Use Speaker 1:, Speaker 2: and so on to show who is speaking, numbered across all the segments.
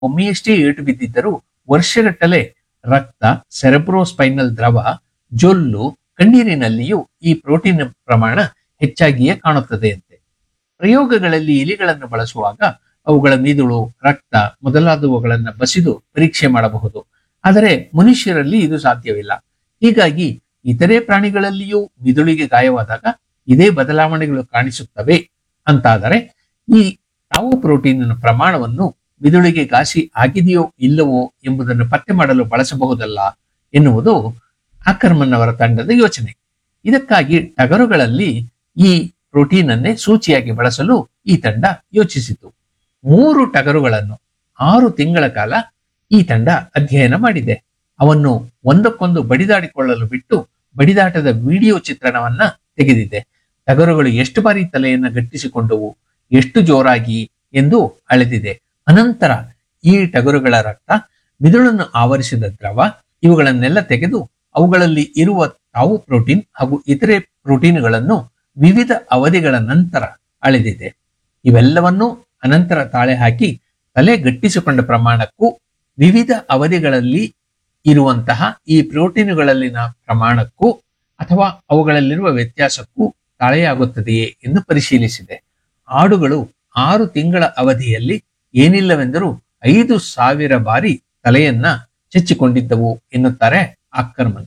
Speaker 1: ಒಮ್ಮೆಯಷ್ಟೇ ಏಟು ಬಿದ್ದಿದ್ದರೂ ವರ್ಷಗಟ್ಟಲೆ ರಕ್ತ ಸೆರೆಬ್ರೋಸ್ಪೈನಲ್ ದ್ರವ ಜೊಲ್ಲು ಕಣ್ಣೀರಿನಲ್ಲಿಯೂ ಈ ಪ್ರೋಟೀನ್ ಪ್ರಮಾಣ ಹೆಚ್ಚಾಗಿಯೇ ಕಾಣುತ್ತದೆಯಂತೆ ಪ್ರಯೋಗಗಳಲ್ಲಿ ಇಲಿಗಳನ್ನು ಬಳಸುವಾಗ ಅವುಗಳ ಮಿದುಳು ರಕ್ತ ಮೊದಲಾದವುಗಳನ್ನು ಬಸಿದು ಪರೀಕ್ಷೆ ಮಾಡಬಹುದು ಆದರೆ ಮನುಷ್ಯರಲ್ಲಿ ಇದು ಸಾಧ್ಯವಿಲ್ಲ ಹೀಗಾಗಿ ಇತರೆ ಪ್ರಾಣಿಗಳಲ್ಲಿಯೂ ಮಿದುಳಿಗೆ ಗಾಯವಾದಾಗ ಇದೇ ಬದಲಾವಣೆಗಳು ಕಾಣಿಸುತ್ತವೆ ಅಂತಾದರೆ ಈ ತಾವು ಪ್ರೋಟೀನ್ ಪ್ರಮಾಣವನ್ನು ಮಿದುಳಿಗೆ ಘಾಸಿ ಆಗಿದೆಯೋ ಇಲ್ಲವೋ ಎಂಬುದನ್ನು ಪತ್ತೆ ಮಾಡಲು ಬಳಸಬಹುದಲ್ಲ ಎನ್ನುವುದು ಆಕರ್ಮನ್ ಅವರ ತಂಡದ ಯೋಚನೆ ಇದಕ್ಕಾಗಿ ಟಗರುಗಳಲ್ಲಿ ಈ ಪ್ರೋಟೀನ್ ಅನ್ನೇ ಸೂಚಿಯಾಗಿ ಬಳಸಲು ಈ ತಂಡ ಯೋಚಿಸಿತು ಮೂರು ಟಗರುಗಳನ್ನು ಆರು ತಿಂಗಳ ಕಾಲ ಈ ತಂಡ ಅಧ್ಯಯನ ಮಾಡಿದೆ ಅವನ್ನು ಒಂದಕ್ಕೊಂದು ಬಡಿದಾಡಿಕೊಳ್ಳಲು ಬಿಟ್ಟು ಬಡಿದಾಟದ ವಿಡಿಯೋ ಚಿತ್ರಣವನ್ನ ತೆಗೆದಿದೆ ಟಗರುಗಳು ಎಷ್ಟು ಬಾರಿ ತಲೆಯನ್ನ ಗಟ್ಟಿಸಿಕೊಂಡವು ಎಷ್ಟು ಜೋರಾಗಿ ಎಂದು ಅಳೆದಿದೆ ಅನಂತರ ಈ ಟಗರುಗಳ ರಕ್ತ ಮಿದುಳನ್ನು ಆವರಿಸಿದ ದ್ರವ ಇವುಗಳನ್ನೆಲ್ಲ ತೆಗೆದು ಅವುಗಳಲ್ಲಿ ಇರುವ ತಾವು ಪ್ರೋಟೀನ್ ಹಾಗೂ ಇತರೆ ಪ್ರೋಟೀನ್ಗಳನ್ನು ವಿವಿಧ ಅವಧಿಗಳ ನಂತರ ಅಳೆದಿದೆ ಇವೆಲ್ಲವನ್ನೂ ಅನಂತರ ತಾಳೆ ಹಾಕಿ ತಲೆ ಗಟ್ಟಿಸಿಕೊಂಡ ಪ್ರಮಾಣಕ್ಕೂ ವಿವಿಧ ಅವಧಿಗಳಲ್ಲಿ ಇರುವಂತಹ ಈ ಪ್ರೋಟೀನುಗಳಲ್ಲಿನ ಪ್ರಮಾಣಕ್ಕೂ ಅಥವಾ ಅವುಗಳಲ್ಲಿರುವ ವ್ಯತ್ಯಾಸಕ್ಕೂ ತಾಳೆಯಾಗುತ್ತದೆಯೇ ಎಂದು ಪರಿಶೀಲಿಸಿದೆ ಆಡುಗಳು ಆರು ತಿಂಗಳ ಅವಧಿಯಲ್ಲಿ ಏನಿಲ್ಲವೆಂದರೂ ಐದು ಸಾವಿರ ಬಾರಿ ತಲೆಯನ್ನ ಚೆಚ್ಚಿಕೊಂಡಿದ್ದವು ಎನ್ನುತ್ತಾರೆ ಆಕರ್ಮನ್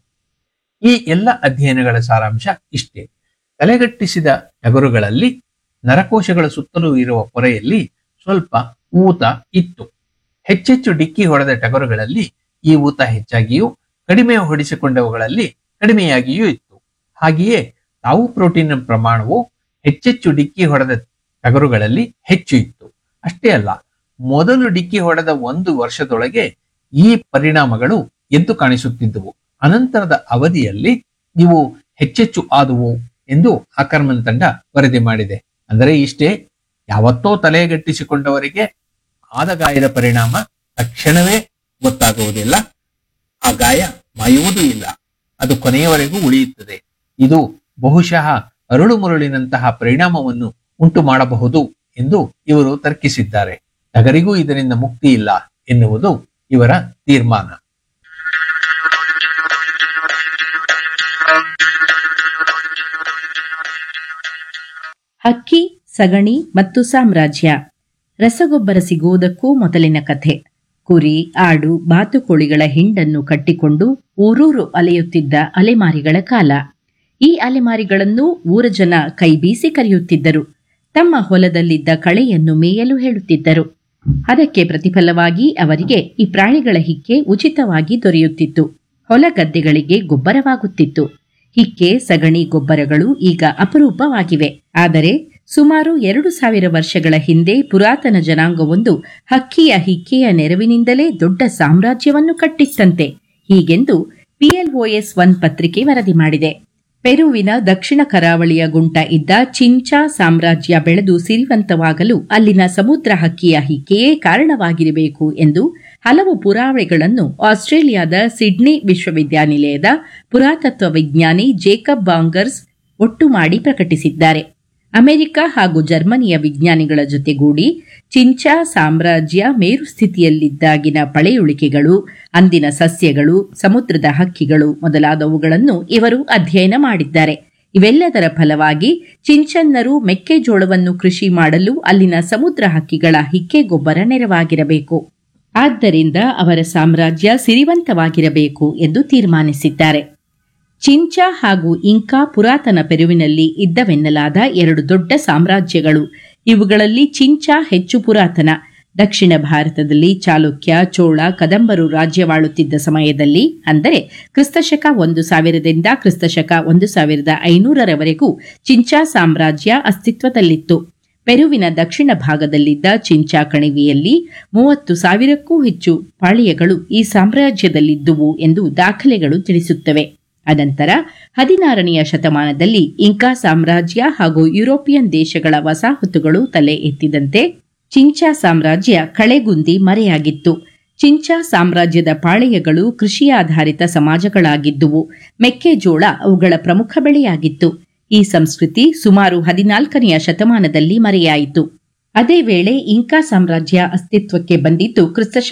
Speaker 1: ಈ ಎಲ್ಲ ಅಧ್ಯಯನಗಳ ಸಾರಾಂಶ ಇಷ್ಟೇ ತಲೆಗಟ್ಟಿಸಿದ ಟಗರುಗಳಲ್ಲಿ ನರಕೋಶಗಳ ಸುತ್ತಲೂ ಇರುವ ಪೊರೆಯಲ್ಲಿ ಸ್ವಲ್ಪ ಊತ ಇತ್ತು ಹೆಚ್ಚೆಚ್ಚು ಡಿಕ್ಕಿ ಹೊಡೆದ ಟಗರುಗಳಲ್ಲಿ ಈ ಊತ ಹೆಚ್ಚಾಗಿಯೂ ಕಡಿಮೆ ಹೊಡಿಸಿಕೊಂಡವುಗಳಲ್ಲಿ ಕಡಿಮೆಯಾಗಿಯೂ ಇತ್ತು ಹಾಗೆಯೇ ತಾವು ಪ್ರೋಟೀನ್ ಪ್ರಮಾಣವು ಹೆಚ್ಚೆಚ್ಚು ಡಿಕ್ಕಿ ಹೊಡೆದ ಟಗರುಗಳಲ್ಲಿ ಹೆಚ್ಚು ಇತ್ತು ಅಷ್ಟೇ ಅಲ್ಲ ಮೊದಲು ಡಿಕ್ಕಿ ಹೊಡೆದ ಒಂದು ವರ್ಷದೊಳಗೆ ಈ ಪರಿಣಾಮಗಳು ಎದ್ದು ಕಾಣಿಸುತ್ತಿದ್ದವು ಅನಂತರದ ಅವಧಿಯಲ್ಲಿ ಇವು ಹೆಚ್ಚೆಚ್ಚು ಆದುವು ಎಂದು ಆಕರ್ಮನ್ ತಂಡ ವರದಿ ಮಾಡಿದೆ ಅಂದರೆ ಇಷ್ಟೇ ಯಾವತ್ತೋ ತಲೆಗಟ್ಟಿಸಿಕೊಂಡವರಿಗೆ ಆದ ಗಾಯದ ಪರಿಣಾಮ ತಕ್ಷಣವೇ ಗೊತ್ತಾಗುವುದಿಲ್ಲ ಆ ಗಾಯ ಮಾಯುವುದೂ ಇಲ್ಲ ಅದು ಕೊನೆಯವರೆಗೂ ಉಳಿಯುತ್ತದೆ ಇದು ಬಹುಶಃ ಅರಳು ಮುರುಳಿನಂತಹ ಪರಿಣಾಮವನ್ನು ಉಂಟು ಮಾಡಬಹುದು ಎಂದು ಇವರು ತರ್ಕಿಸಿದ್ದಾರೆ ಟಗರಿಗೂ ಇದರಿಂದ ಮುಕ್ತಿ ಇಲ್ಲ ಎನ್ನುವುದು ಇವರ ತೀರ್ಮಾನ
Speaker 2: ಹಕ್ಕಿ ಸಗಣಿ ಮತ್ತು ಸಾಮ್ರಾಜ್ಯ ರಸಗೊಬ್ಬರ ಸಿಗುವುದಕ್ಕೂ ಮೊದಲಿನ ಕಥೆ ಕುರಿ ಆಡು ಬಾತುಕೋಳಿಗಳ ಹಿಂಡನ್ನು ಕಟ್ಟಿಕೊಂಡು ಊರೂರು ಅಲೆಯುತ್ತಿದ್ದ ಅಲೆಮಾರಿಗಳ ಕಾಲ ಈ ಅಲೆಮಾರಿಗಳನ್ನು ಊರ ಜನ ಕೈಬೀಸಿ ಕರೆಯುತ್ತಿದ್ದರು ತಮ್ಮ ಹೊಲದಲ್ಲಿದ್ದ ಕಳೆಯನ್ನು ಮೇಯಲು ಹೇಳುತ್ತಿದ್ದರು ಅದಕ್ಕೆ ಪ್ರತಿಫಲವಾಗಿ ಅವರಿಗೆ ಈ ಪ್ರಾಣಿಗಳ ಹಿಕ್ಕೆ ಉಚಿತವಾಗಿ ದೊರೆಯುತ್ತಿತ್ತು ಹೊಲ ಗದ್ದೆಗಳಿಗೆ ಗೊಬ್ಬರವಾಗುತ್ತಿತ್ತು ಹಿಕ್ಕೆ ಸಗಣಿ ಗೊಬ್ಬರಗಳು ಈಗ ಅಪರೂಪವಾಗಿವೆ ಆದರೆ ಸುಮಾರು ಎರಡು ಸಾವಿರ ವರ್ಷಗಳ ಹಿಂದೆ ಪುರಾತನ ಜನಾಂಗವೊಂದು ಹಕ್ಕಿಯ ಹಿಕ್ಕೆಯ ನೆರವಿನಿಂದಲೇ ದೊಡ್ಡ ಸಾಮ್ರಾಜ್ಯವನ್ನು ಕಟ್ಟಿತ್ತಂತೆ ಹೀಗೆಂದು ಪಿಎಲ್ಒಎಸ್ ಒನ್ ಪತ್ರಿಕೆ ವರದಿ ಮಾಡಿದೆ ಪೆರುವಿನ ದಕ್ಷಿಣ ಕರಾವಳಿಯ ಗುಂಟ ಇದ್ದ ಚಿಂಚಾ ಸಾಮ್ರಾಜ್ಯ ಬೆಳೆದು ಸಿರಿವಂತವಾಗಲು ಅಲ್ಲಿನ ಸಮುದ್ರ ಹಕ್ಕಿಯ ಹಿಕ್ಕೆಯೇ ಕಾರಣವಾಗಿರಬೇಕು ಎಂದು ಹಲವು ಪುರಾವೆಗಳನ್ನು ಆಸ್ಟ್ರೇಲಿಯಾದ ಸಿಡ್ನಿ ವಿಶ್ವವಿದ್ಯಾನಿಲಯದ ಪುರಾತತ್ವ ವಿಜ್ಞಾನಿ ಜೇಕಬ್ ಬಾಂಗರ್ಸ್ ಒಟ್ಟು ಮಾಡಿ ಪ್ರಕಟಿಸಿದ್ದಾರೆ ಅಮೆರಿಕ ಹಾಗೂ ಜರ್ಮನಿಯ ವಿಜ್ಞಾನಿಗಳ ಜೊತೆಗೂಡಿ ಚಿಂಚಾ ಸಾಮ್ರಾಜ್ಯ ಮೇರು ಸ್ಥಿತಿಯಲ್ಲಿದ್ದಾಗಿನ ಪಳೆಯುಳಿಕೆಗಳು ಅಂದಿನ ಸಸ್ಯಗಳು ಸಮುದ್ರದ ಹಕ್ಕಿಗಳು ಮೊದಲಾದವುಗಳನ್ನು ಇವರು ಅಧ್ಯಯನ ಮಾಡಿದ್ದಾರೆ ಇವೆಲ್ಲದರ ಫಲವಾಗಿ ಚಿಂಚನ್ನರು ಮೆಕ್ಕೆಜೋಳವನ್ನು ಕೃಷಿ ಮಾಡಲು ಅಲ್ಲಿನ ಸಮುದ್ರ ಹಕ್ಕಿಗಳ ಹಿಕ್ಕೆ ಗೊಬ್ಬರ ನೆರವಾಗಿರಬೇಕು ಆದ್ದರಿಂದ ಅವರ ಸಾಮ್ರಾಜ್ಯ ಸಿರಿವಂತವಾಗಿರಬೇಕು ಎಂದು ತೀರ್ಮಾನಿಸಿದ್ದಾರೆ ಚಿಂಚಾ ಹಾಗೂ ಇಂಕಾ ಪುರಾತನ ಪೆರುವಿನಲ್ಲಿ ಇದ್ದವೆನ್ನಲಾದ ಎರಡು ದೊಡ್ಡ ಸಾಮ್ರಾಜ್ಯಗಳು ಇವುಗಳಲ್ಲಿ ಚಿಂಚಾ ಹೆಚ್ಚು ಪುರಾತನ ದಕ್ಷಿಣ ಭಾರತದಲ್ಲಿ ಚಾಲುಕ್ಯ ಚೋಳ ಕದಂಬರು ರಾಜ್ಯವಾಳುತ್ತಿದ್ದ ಸಮಯದಲ್ಲಿ ಅಂದರೆ ಕ್ರಿಸ್ತಶಕ ಒಂದು ಸಾವಿರದಿಂದ ಕ್ರಿಸ್ತಶಕ ಒಂದು ಸಾವಿರದ ಐನೂರರವರೆಗೂ ಚಿಂಚಾ ಸಾಮ್ರಾಜ್ಯ ಅಸ್ತಿತ್ವದಲ್ಲಿತ್ತು ಪೆರುವಿನ ದಕ್ಷಿಣ ಭಾಗದಲ್ಲಿದ್ದ ಚಿಂಚಾ ಕಣಿವೆಯಲ್ಲಿ ಮೂವತ್ತು ಸಾವಿರಕ್ಕೂ ಹೆಚ್ಚು ಪಾಳಿಯಗಳು ಈ ಸಾಮ್ರಾಜ್ಯದಲ್ಲಿದ್ದುವು ಎಂದು ದಾಖಲೆಗಳು ತಿಳಿಸುತ್ತವೆ ಅನಂತರ ಹದಿನಾರನೆಯ ಶತಮಾನದಲ್ಲಿ ಇಂಕಾ ಸಾಮ್ರಾಜ್ಯ ಹಾಗೂ ಯುರೋಪಿಯನ್ ದೇಶಗಳ ವಸಾಹತುಗಳು ತಲೆ ಎತ್ತಿದಂತೆ ಚಿಂಚಾ ಸಾಮ್ರಾಜ್ಯ ಕಳೆಗುಂದಿ ಮರೆಯಾಗಿತ್ತು ಚಿಂಚಾ ಸಾಮ್ರಾಜ್ಯದ ಪಾಳೆಯಗಳು ಕೃಷಿ ಆಧಾರಿತ ಸಮಾಜಗಳಾಗಿದ್ದುವು ಮೆಕ್ಕೆಜೋಳ ಅವುಗಳ ಪ್ರಮುಖ ಬೆಳೆಯಾಗಿತ್ತು ಈ ಸಂಸ್ಕೃತಿ ಸುಮಾರು ಹದಿನಾಲ್ಕನೆಯ ಶತಮಾನದಲ್ಲಿ ಮರೆಯಾಯಿತು ಅದೇ ವೇಳೆ ಇಂಕಾ ಸಾಮ್ರಾಜ್ಯ ಅಸ್ತಿತ್ವಕ್ಕೆ ಬಂದಿದ್ದು ಕ್ರಿಸ್ತಶ